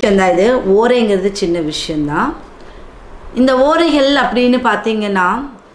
விஷயந்தான் இது ஓரைங்கிறது சின்ன விஷயந்தான் இந்த ஓரைகள் அப்படின்னு பார்த்தீங்கன்னா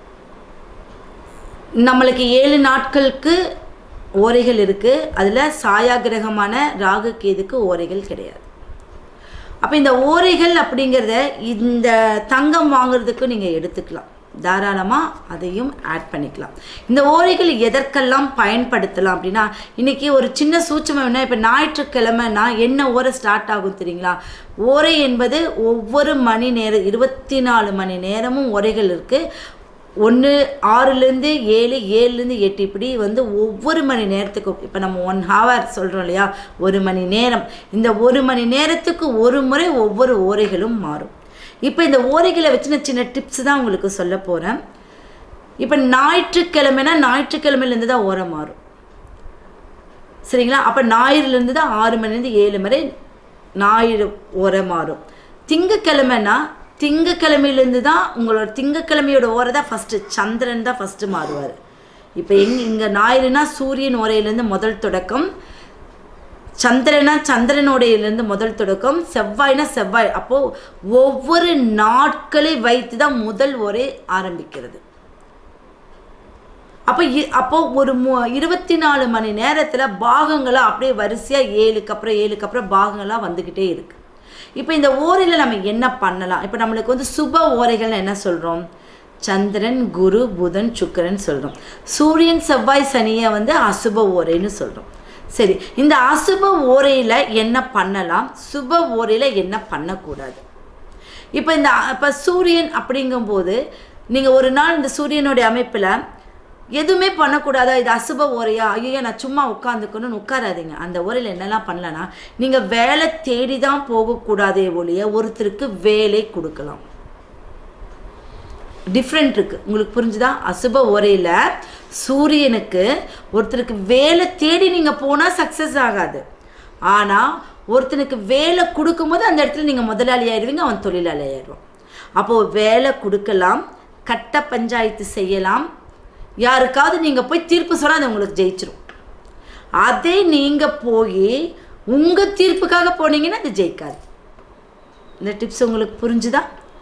நம்மளுக்கு ஏழு நாட்களுக்கு ஓரைகள் இருக்குது அதில் சாயாகிரகமான ராகு கேதுக்கு ஓரைகள் கிடையாது அப்போ இந்த ஓரைகள் அப்படிங்கிறத இந்த தங்கம் வாங்குறதுக்கு நீங்கள் எடுத்துக்கலாம் தாராளமாக அதையும் ஆட் பண்ணிக்கலாம் இந்த ஓரைகள் எதற்கெல்லாம் பயன்படுத்தலாம் அப்படின்னா இன்றைக்கி ஒரு சின்ன சூட்சமம் என்ன இப்போ ஞாயிற்றுக்கிழமைனா என்ன ஓரை ஸ்டார்ட் ஆகும் தெரியுங்களா ஓரை என்பது ஒவ்வொரு மணி நேரம் இருபத்தி நாலு மணி நேரமும் ஓரைகள் இருக்குது ஒன்று ஆறுலேருந்து ஏழு ஏழுலேருந்து எட்டு இப்படி வந்து ஒவ்வொரு மணி நேரத்துக்கும் இப்போ நம்ம ஒன் ஹவர் சொல்கிறோம் இல்லையா ஒரு மணி நேரம் இந்த ஒரு மணி நேரத்துக்கு ஒரு முறை ஒவ்வொரு ஓரைகளும் மாறும் இப்போ இந்த ஓரைகளை வச்சு நான் சின்ன டிப்ஸ் தான் உங்களுக்கு சொல்ல போகிறேன் இப்போ ஞாயிற்றுக்கிழமைனா ஞாயிற்றுக்கிழமையிலேருந்து தான் ஓரை மாறும் சரிங்களா அப்போ ஞாயிறுலேருந்து தான் ஆறு மணிலேருந்து ஏழு மணி ஞாயிறு ஓரை மாறும் திங்கக்கிழமைனா திங்கக்கிழமையிலேருந்து தான் உங்களோட திங்கக்கிழமையோட ஓரை தான் ஃபஸ்ட்டு சந்திரன் தான் ஃபஸ்ட்டு மாறுவார் இப்போ எங் இங்கே ஞாயிறுனா சூரியன் ஓரையிலேருந்து முதல் தொடக்கம் சந்திரனா சந்திரனுடையிலேருந்து முதல் தொடக்கம் செவ்வாய்னா செவ்வாய் அப்போது ஒவ்வொரு நாட்களை வைத்து தான் முதல் ஒரே ஆரம்பிக்கிறது அப்போ அப்போ ஒரு மு இருபத்தி நாலு மணி நேரத்தில் பாகங்களாக அப்படியே வரிசையாக ஏழுக்கு அப்புறம் ஏழுக்கு அப்புறம் பாகங்களாக வந்துக்கிட்டே இருக்குது இப்போ இந்த ஓரையில் நம்ம என்ன பண்ணலாம் இப்போ நம்மளுக்கு வந்து சுப ஓரைகள்னு என்ன சொல்கிறோம் சந்திரன் குரு புதன் சுக்கரன் சொல்கிறோம் சூரியன் செவ்வாய் சனியை வந்து அசுப ஓரைன்னு சொல்கிறோம் சரி இந்த அசுப ஓரையில் என்ன பண்ணலாம் சுப ஓரையில் என்ன பண்ணக்கூடாது இப்போ இந்த இப்போ சூரியன் அப்படிங்கும்போது நீங்கள் ஒரு நாள் இந்த சூரியனுடைய அமைப்பில் எதுவுமே பண்ணக்கூடாதா இது அசுப ஓரையா ஐயோ நான் சும்மா உட்காந்துக்கணும்னு உட்காராதீங்க அந்த ஓரையில் என்னெல்லாம் பண்ணலன்னா நீங்கள் வேலை தேடி தான் போகக்கூடாதே ஒழிய ஒருத்தருக்கு வேலை கொடுக்கலாம் டிஃப்ரெண்ட் இருக்குது உங்களுக்கு புரிஞ்சுதா அசுப ஓரையில் சூரியனுக்கு ஒருத்தருக்கு வேலை தேடி நீங்கள் போனால் சக்ஸஸ் ஆகாது ஆனால் ஒருத்தனுக்கு வேலை கொடுக்கும்போது அந்த இடத்துல நீங்கள் முதலாளி ஆயிடுவீங்க அவன் தொழிலாளி ஆயிடுவான் அப்போது வேலை கொடுக்கலாம் கட்ட பஞ்சாயத்து செய்யலாம் யாருக்காவது நீங்கள் போய் தீர்ப்பு சொன்னால் அது உங்களுக்கு ஜெயிச்சிரும் அதே நீங்கள் போய் உங்கள் தீர்ப்புக்காக போனீங்கன்னா அது ஜெயிக்காது இந்த டிப்ஸ் உங்களுக்கு புரிஞ்சுதா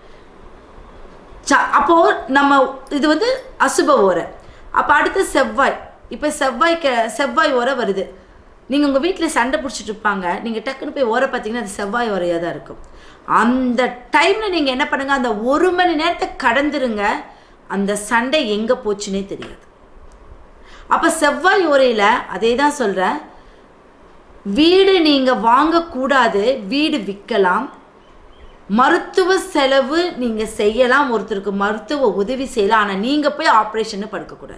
ச அப்போது நம்ம இது வந்து அசுப ஓரை அப்போ அடுத்து செவ்வாய் இப்போ செவ்வாய் க செவ்வாய் ஓரை வருது நீங்கள் உங்கள் வீட்டில் சண்டை பிடிச்சிட்டு இருப்பாங்க நீங்கள் டக்குன்னு போய் ஓரை பார்த்தீங்கன்னா அது செவ்வாய் ஓரையாக தான் இருக்கும் அந்த டைமில் நீங்கள் என்ன பண்ணுங்கள் அந்த ஒரு மணி நேரத்தை கடந்துருங்க அந்த சண்டை எங்கே போச்சுன்னே தெரியாது அப்போ செவ்வாய் உரையில் அதே தான் சொல்கிறேன் வீடு நீங்கள் வாங்கக்கூடாது வீடு விற்கலாம் மருத்துவ செலவு நீங்கள் செய்யலாம் ஒருத்தருக்கு மருத்துவ உதவி செய்யலாம் ஆனால் நீங்கள் போய் ஆப்ரேஷன் படுக்கக்கூடாது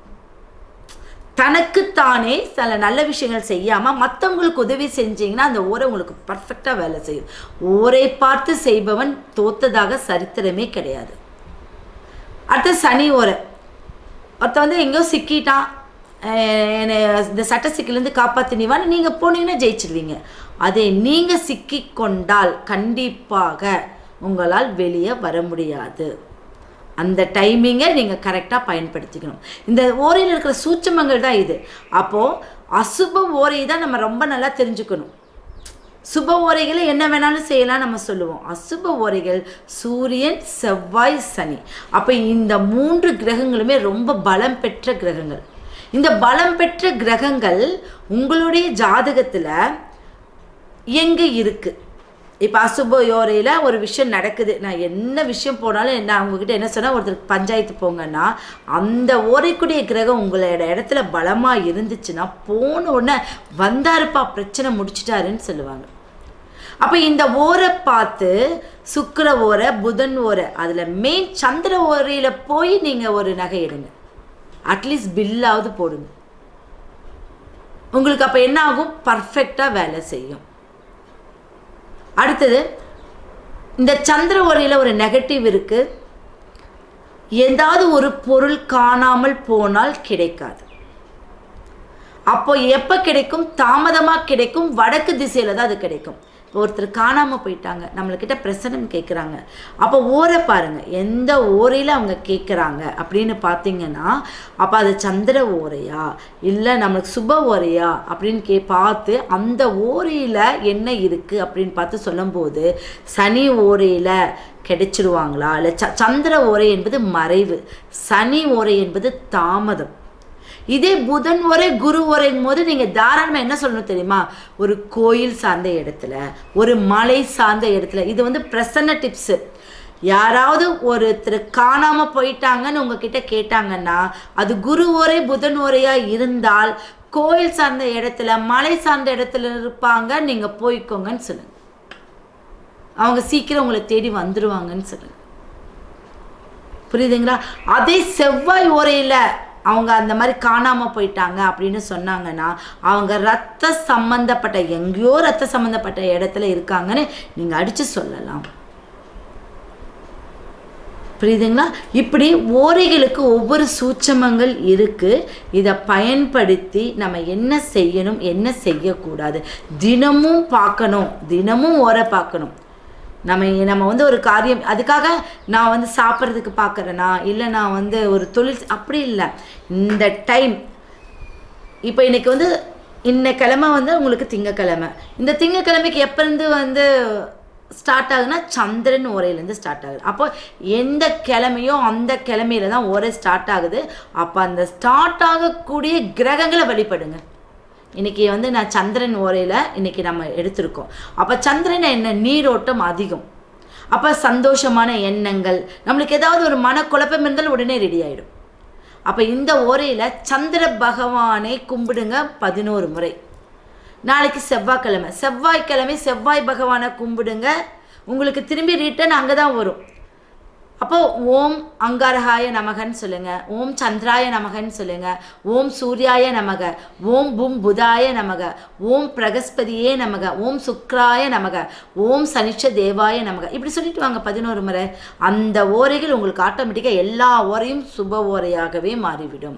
தனக்குத்தானே சில நல்ல விஷயங்கள் செய்யாமல் மற்றவங்களுக்கு உதவி செஞ்சீங்கன்னா அந்த ஓரை உங்களுக்கு பர்ஃபெக்டாக வேலை செய்யும் ஓரை பார்த்து செய்பவன் தோத்ததாக சரித்திரமே கிடையாது அடுத்து சனி ஓரை ஒருத்த வந்து எங்கேயோ சிக்கிட்டான் என்னை இந்த சட்ட சிக்கிலேருந்து காப்பாற்றினிவான்னு நீங்கள் போனீங்கன்னா ஜெயிச்சிடுவீங்க அதை நீங்கள் சிக்கி கொண்டால் கண்டிப்பாக உங்களால் வெளியே வர முடியாது அந்த டைமிங்கை நீங்கள் கரெக்டாக பயன்படுத்திக்கணும் இந்த ஓரையில் இருக்கிற சூட்சமங்கள் தான் இது அப்போது அசுப ஓரையை தான் நம்ம ரொம்ப நல்லா தெரிஞ்சுக்கணும் சுப ஓரைகளை என்ன வேணாலும் செய்யலாம் நம்ம சொல்லுவோம் அசுப ஓரைகள் சூரியன் செவ்வாய் சனி அப்போ இந்த மூன்று கிரகங்களுமே ரொம்ப பலம் பெற்ற கிரகங்கள் இந்த பலம் பெற்ற கிரகங்கள் உங்களுடைய ஜாதகத்தில் எங்கே இருக்குது இப்போ அசுப யோரையில் ஒரு விஷயம் நடக்குது நான் என்ன விஷயம் போனாலும் என்ன அவங்கக்கிட்ட என்ன சொன்னால் ஒருத்தருக்கு பஞ்சாயத்து போங்கன்னா அந்த ஓரைக்கூடிய கிரகம் உங்களோட இடத்துல பலமாக இருந்துச்சுன்னா போன உடனே வந்தாருப்பா பிரச்சனை முடிச்சிட்டாருன்னு சொல்லுவாங்க அப்போ இந்த ஓரை பார்த்து சுக்கர ஓரை புதன் ஓரை அதில் மெயின் சந்திர ஓரையில் போய் நீங்கள் ஒரு நகை எடுங்க அட்லீஸ்ட் பில்லாவது போடுங்க உங்களுக்கு அப்போ என்ன ஆகும் பர்ஃபெக்டாக வேலை செய்யும் அடுத்தது இந்த சந்திர ஒரையில் ஒரு நெகட்டிவ் இருக்குது ஏதாவது ஒரு பொருள் காணாமல் போனால் கிடைக்காது அப்போ எப்போ கிடைக்கும் தாமதமாக கிடைக்கும் வடக்கு திசையில் தான் அது கிடைக்கும் இப்போ ஒருத்தர் காணாமல் போயிட்டாங்க நம்மள்கிட்ட பிரசனம் கேட்குறாங்க அப்போ ஓரை பாருங்கள் எந்த ஓரையில் அவங்க கேட்குறாங்க அப்படின்னு பார்த்தீங்கன்னா அப்போ அது சந்திர ஓரையா இல்லை நம்மளுக்கு சுப ஓரையா அப்படின்னு கே பார்த்து அந்த ஓரையில் என்ன இருக்குது அப்படின்னு பார்த்து சொல்லும்போது சனி ஓரையில் கிடைச்சிருவாங்களா இல்லை ச சந்திர ஓரை என்பது மறைவு சனி ஓரை என்பது தாமதம் இதே புதன் ஒரே குரு ஒரேங்கும் போது நீங்கள் தாராளமாக என்ன சொல்லணும் தெரியுமா ஒரு கோயில் சார்ந்த இடத்துல ஒரு மலை சார்ந்த இடத்துல இது வந்து பிரசன்ன டிப்ஸு யாராவது ஒருத்தர் காணாமல் போயிட்டாங்கன்னு உங்ககிட்ட கேட்டாங்கன்னா அது குரு ஒரே புதன் ஒரையா இருந்தால் கோயில் சார்ந்த இடத்துல மலை சார்ந்த இடத்துல இருப்பாங்க நீங்கள் போய்க்கோங்கன்னு சொல்லுங்க அவங்க சீக்கிரம் உங்களை தேடி வந்துருவாங்கன்னு சொல்லுங்க புரியுதுங்களா அதே செவ்வாய் ஓரையில் அவங்க அந்த மாதிரி காணாமல் போயிட்டாங்க அப்படின்னு சொன்னாங்கன்னா அவங்க ரத்த சம்பந்தப்பட்ட எங்கேயோ ரத்த சம்பந்தப்பட்ட இடத்துல இருக்காங்கன்னு நீங்கள் அடித்து சொல்லலாம் புரியுதுங்களா இப்படி ஓரைகளுக்கு ஒவ்வொரு சூட்சமங்கள் இருக்குது இதை பயன்படுத்தி நம்ம என்ன செய்யணும் என்ன செய்யக்கூடாது தினமும் பார்க்கணும் தினமும் ஓரை பார்க்கணும் நம்ம நம்ம வந்து ஒரு காரியம் அதுக்காக நான் வந்து சாப்பிட்றதுக்கு பார்க்குறேனா இல்லை நான் வந்து ஒரு தொழில் அப்படி இல்லை இந்த டைம் இப்போ இன்னைக்கு வந்து இன்ன கிழமை வந்து உங்களுக்கு திங்கக்கிழமை இந்த திங்கக்கிழமைக்கு எப்போருந்து வந்து ஸ்டார்ட் ஆகுதுன்னா சந்திரன் ஓரையிலேருந்து ஸ்டார்ட் ஆகுது அப்போ எந்த கிழமையோ அந்த கிழமையில தான் ஓரை ஸ்டார்ட் ஆகுது அப்போ அந்த ஸ்டார்ட் ஆகக்கூடிய கிரகங்களை வழிபடுங்க இன்னைக்கு வந்து நான் சந்திரன் ஓரையில் இன்னைக்கு நம்ம எடுத்திருக்கோம் அப்போ சந்திரன் என்ன நீரோட்டம் அதிகம் அப்போ சந்தோஷமான எண்ணங்கள் நம்மளுக்கு ஏதாவது ஒரு மனக்குழப்பம் இருந்தாலும் உடனே ரெடி ஆகிடும் அப்போ இந்த ஓரையில் சந்திர பகவானை கும்பிடுங்க பதினோரு முறை நாளைக்கு செவ்வாய்க்கிழமை செவ்வாய்க்கிழமை செவ்வாய் பகவானை கும்பிடுங்க உங்களுக்கு திரும்பி ரிட்டர்ன் அங்கே தான் வரும் அப்போ ஓம் அங்காரகாய நமகன்னு சொல்லுங்க ஓம் சந்திராய நமகன்னு சொல்லுங்க ஓம் சூர்யாய நமக ஓம் பும் புதாய நமக ஓம் பிரகஸ்பதியே நமக ஓம் சுக்ராய நமக ஓம் சனிச்ச தேவாய நமக இப்படி சொல்லிட்டு வாங்க பதினோரு முறை அந்த ஓரைகள் உங்களுக்கு ஆட்டோமேட்டிக்காக எல்லா ஓரையும் சுப ஓரையாகவே மாறிவிடும்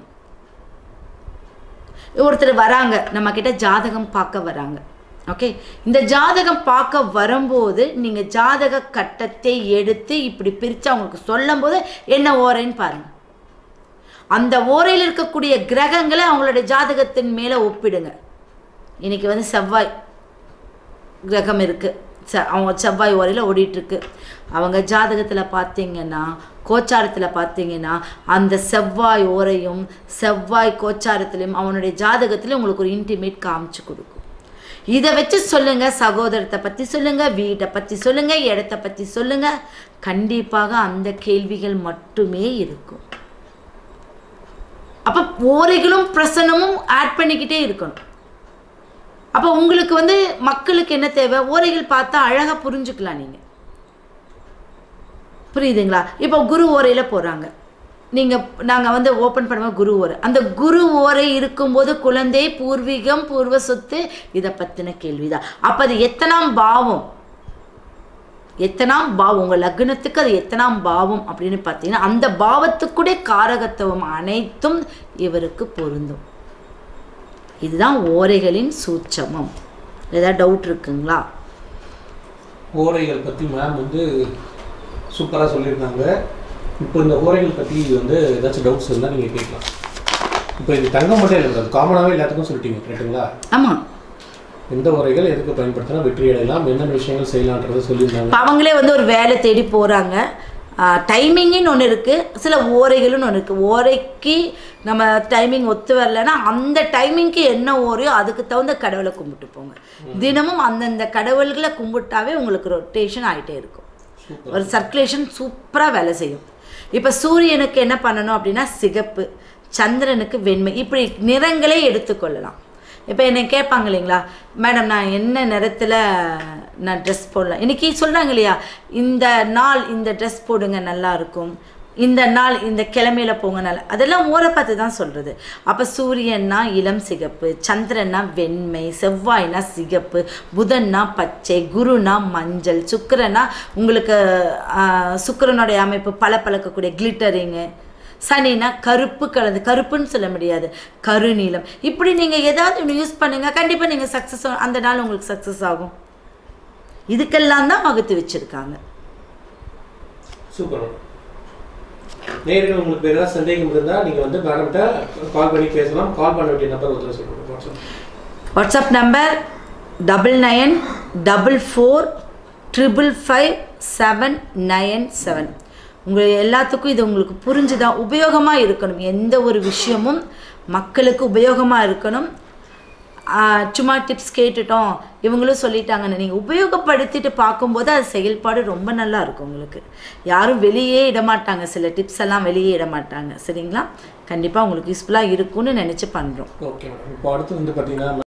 ஒருத்தர் வராங்க நம்ம கிட்ட ஜாதகம் பார்க்க வராங்க ஓகே இந்த ஜாதகம் பார்க்க வரும்போது நீங்கள் ஜாதக கட்டத்தை எடுத்து இப்படி பிரித்து அவங்களுக்கு சொல்லும்போது என்ன ஓரைன்னு பாருங்க அந்த ஓரையில் இருக்கக்கூடிய கிரகங்களை அவங்களுடைய ஜாதகத்தின் மேலே ஒப்பிடுங்க இன்னைக்கு வந்து செவ்வாய் கிரகம் இருக்குது செ அவங்க செவ்வாய் ஓரையில் ஓடிட்டுருக்கு அவங்க ஜாதகத்தில் பார்த்தீங்கன்னா கோச்சாரத்தில் பார்த்தீங்கன்னா அந்த செவ்வாய் ஓரையும் செவ்வாய் கோச்சாரத்திலையும் அவனுடைய ஜாதகத்திலையும் உங்களுக்கு ஒரு இன்டிமேட் காமிச்சு கொடுக்கும் இதை வச்சு சொல்லுங்க சகோதரத்தை பற்றி சொல்லுங்க வீட்டை பற்றி சொல்லுங்க இடத்த பற்றி சொல்லுங்க கண்டிப்பாக அந்த கேள்விகள் மட்டுமே இருக்கும் அப்போ ஓரைகளும் பிரசனமும் ஆட் பண்ணிக்கிட்டே இருக்கணும் அப்போ உங்களுக்கு வந்து மக்களுக்கு என்ன தேவை ஓரைகள் பார்த்தா அழகாக புரிஞ்சுக்கலாம் நீங்கள் புரியுதுங்களா இப்போ குரு ஓரையில் போகிறாங்க நீங்கள் நாங்கள் வந்து ஓப்பன் பண்ணுவோம் குரு ஓரை அந்த குரு ஓரை இருக்கும்போது குழந்தை பூர்வீகம் பூர்வ சொத்து இதை பற்றின கேள்விதான் அப்போ அது எத்தனாம் பாவம் எத்தனாம் பாவம் உங்கள் லக்னத்துக்கு அது எத்தனாம் பாவம் அப்படின்னு பார்த்தீங்கன்னா அந்த பாவத்துக்குடைய காரகத்துவம் அனைத்தும் இவருக்கு பொருந்தும் இதுதான் ஓரைகளின் சூட்சமம் ஏதாவது டவுட் இருக்குங்களா ஓரைகள் பற்றி மேம் வந்து சூப்பராக சொல்லியிருந்தாங்க இப்போ இந்த ஓரைகள் பற்றி வந்து ஏதாச்சும் டவுட்ஸ் இருந்தால் நீங்கள் கேட்கலாம் இப்போ இது தங்கம் மட்டும் இல்லை அது காமனாகவே எல்லாத்துக்கும் சொல்லிட்டீங்க கரெக்டுங்களா ஆமாம் எந்த உரைகள் எதுக்கு பயன்படுத்தினா வெற்றி அடையலாம் என்னென்ன விஷயங்கள் செய்யலான்றதை சொல்லியிருந்தாங்க இப்போ அவங்களே வந்து ஒரு வேலை தேடி போகிறாங்க டைமிங்குன்னு ஒன்று இருக்குது சில ஓரைகள்னு ஒன்று இருக்குது ஓரைக்கு நம்ம டைமிங் ஒத்து வரலைன்னா அந்த டைமிங்க்கு என்ன ஓரையோ அதுக்கு தகுந்த கடவுளை கும்பிட்டு போங்க தினமும் அந்தந்த கடவுள்களை கும்பிட்டாவே உங்களுக்கு ரொட்டேஷன் ஆகிட்டே இருக்கும் சூப்பர் ஒரு சர்க்குலேஷன் சூப்பராக வேலை செய்யும் இப்போ சூரியனுக்கு என்ன பண்ணணும் அப்படின்னா சிகப்பு சந்திரனுக்கு வெண்மை இப்படி நிறங்களே எடுத்துக்கொள்ளலாம் இப்போ என்னை கேட்பாங்க இல்லைங்களா மேடம் நான் என்ன நிறத்தில் நான் ட்ரெஸ் போடலாம் இன்றைக்கி சொல்கிறாங்க இல்லையா இந்த நாள் இந்த ட்ரெஸ் போடுங்க நல்லா இருக்கும் இந்த நாள் இந்த கிழமையில போங்க நல்லா அதெல்லாம் ஊரை பார்த்து தான் சொல்கிறது அப்போ சூரியன்னா இளம் சிகப்பு சந்திரன்னா வெண்மை செவ்வாய்னா சிகப்பு புதன்னா பச்சை குருனா மஞ்சள் சுக்கிரனா உங்களுக்கு ஆஹ், சுக்கிரனுடைய அமைப்பு பல பழக்கக்கூடிய கிளிட்டரிங்கு சனினா கருப்பு கலந்து கருப்புன்னு சொல்ல முடியாது கருநீலம் இப்படி நீங்கள் ஏதாவது ஒன்று யூஸ் பண்ணுங்கள் கண்டிப்பாக நீங்கள் சக்ஸஸ் அந்த நாள் உங்களுக்கு சக்ஸஸ் ஆகும் இதுக்கெல்லாம் தான் வகுத்து வச்சுருக்காங்க சூப்பர் மேடம் நேரில் உங்களுக்கு வேறு ஏதாவது சந்தேகம் இருந்தால் நீங்கள் வந்து மேடம்கிட்ட கால் பண்ணி பேசலாம் கால் பண்ண வேண்டிய நம்பர் வந்து சொல்லுங்கள் WhatsApp WhatsApp number double nine double four triple five seven nine seven உங்கள் எல்லாத்துக்கும் இது உங்களுக்கு புரிஞ்சுதா உபயோகமாக இருக்கணும் எந்த ஒரு விஷயமும் மக்களுக்கு உபயோகமாக இருக்கணும் ஆஹ் சும்மா டிப்ஸ் கேட்டுட்டோம் இவங்களும் சொல்லிட்டாங்கன்னு நீங்கள் உபயோகப்படுத்திட்டு பார்க்கும்போது அது செயல்பாடு ரொம்ப நல்லா இருக்கும் உங்களுக்கு யாரும் வெளியே இடமாட்டாங்க சில டிப்ஸ் எல்லாம் வெளியே இடமாட்டாங்க சரிங்களா கண்டிப்பாக உங்களுக்கு யூஸ்ஃபுல்லாக இருக்கும்னு நினச்சி பண்ணுறோம் ஓகே மேடம் இப்போ அடுத்து வந்து பார்த்தீங்கன்னா